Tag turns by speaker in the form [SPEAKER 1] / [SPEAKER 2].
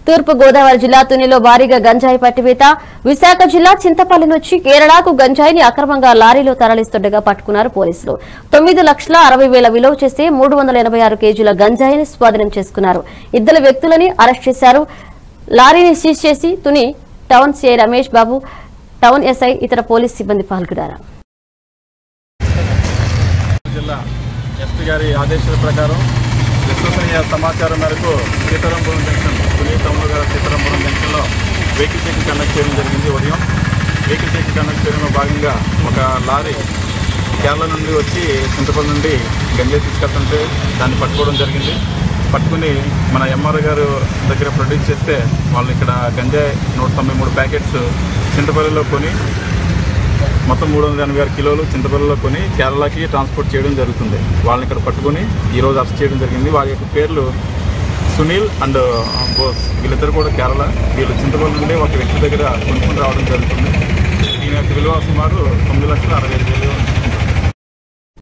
[SPEAKER 1] తూర్పు గోదావరి జిల్లా తునిలో భారీగా గంజాయి పట్టివేత విశాఖ జిల్లా చింతపల్లి నుంచి కేరళకు గంజాయిని అక్రమంగా లారీలో తరలిస్తుండగా పట్టుకున్నారు పోలీసులు తొమ్మిది లక్షల అరవై వేల విలువ చేసే మూడు వందల ఎనభై ఆరు కేజీల గంజాయిని స్వాధీనం చేసుకున్నారు ఇద్దరు వ్యక్తులని అరెస్ట్ చేశారు లారీని సీజ్ చేసి Tuni town CI Ramesh Babu town SI ఇతర పోలీస్ సిబ్బంది పాల్గొన్నారు
[SPEAKER 2] జిల్లా ఎస్పీ గారి ఆదేశాల ప్రకారం విశ్వసనీయ సమాచారం మేరకు సీతారాంపురం జంక్షన్ సునీల్ తమ్ముడు గారి సీతారాంపురం జంక్షన్లో వెహికల్ చెకింగ్ కండక్ట్ చేయడం జరిగింది ఉదయం వెహికల్ చెకింగ్ కండక్ట్ చేయడంలో భాగంగా ఒక లారీ కేరళ నుండి వచ్చి చింతపల్లి నుండి గంజాయి తీసుకెళ్తుంటే దాన్ని పట్టుకోవడం జరిగింది పట్టుకుని మన ఎంఆర్ గారు దగ్గర ప్రొడ్యూస్ చేస్తే వాళ్ళు ఇక్కడ గంజాయి నూట తొంభై మూడు ప్యాకెట్స్ చింతపల్లిలో కొని మొత్తం మూడు వందల ఎనభై ఆరు కిలోలు చింతపల్లిలో కొని కేరళకి ట్రాన్స్పోర్ట్ చేయడం జరుగుతుంది వాళ్ళని ఇక్కడ పట్టుకొని ఈరోజు అరెస్ట్ చేయడం జరిగింది వాళ్ళ యొక్క పేర్లు సునీల్ అండ్ బోస్ వీళ్ళిద్దరు కూడా కేరళ వీళ్ళు చింతపల్లి నుండి ఒక వ్యక్తి దగ్గర కొనుక్కొని రావడం జరుగుతుంది దీని యొక్క విలువ సుమారు తొమ్మిది లక్షల అరవై ఐదు వేలు